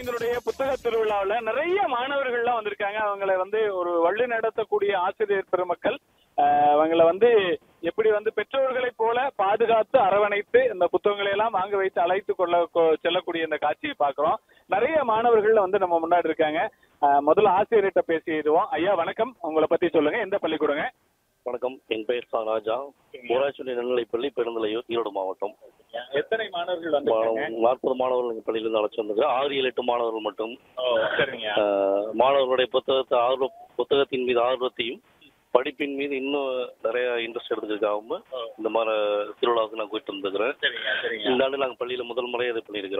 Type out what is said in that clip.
எங்களுடைய புத்தக திருவிழாவுல நிறைய மாணவர்கள்லாம் வந்திருக்காங்க அவங்களை வந்து ஒரு வழி நடத்தக்கூடிய ஆசிரியர் பெருமக்கள் ஆஹ், அவங்கள வந்து எப்படி வந்து பெற்றோர்களைப் போல பாதுகாத்து அரவணைத்து இந்த புத்தகங்களை எல்லாம் வாங்க வைத்து அழைத்து கொள்ள கொ- செல்லக்கூடிய இந்த காட்சியை பார்க்கிறோம் நிறைய மாணவர்கள் வந்து நம்ம முன்னாடி இருக்காங்க ஆஹ், முதல்ல ஆசிரியர்கிட்ட பேசிடுவோம் ஐயா வணக்கம் உங்களை பத்தி சொல்லுங்க எந்த பள்ளிக்கூடங்க வணக்கம் என் பெயர் சா ராஜா ஊராட்சி நடுநிலைப்பள்ளி பெருந்தலையூர் ஈரோடு மாவட்டம் எத்தனை மாணவர்கள் வந்திருக்காங்க நாற்பது மாணவர்கள் எங்கள் பள்ளியிலிருந்து அழைச்சி வந்திருக்கேன் ஆறு ஏழு எட்டு மாணவர்கள் மட்டும் ஓ, சரிங்க ஆஹ், மாணவர்களுடைய புத்தகத்தை ஆர்வ புத்தகத்தின் மீது ஆர்வத்தையும் படிப்பின் மீது இன்னும் நிறைய இன்ட்ரெஸ்ட் எடுத்துக்கிறதுக்காகவும் இந்த மாதிரி திருவிழாவுக்கு நான் போயிட்டு வந்துருக்கிறேன் சரிங்க சரிங்க இந்த ஆண்டு நாங்கள் பள்ளியில் முதல் முறையாக இது பண்ணியிருக்கிறோம்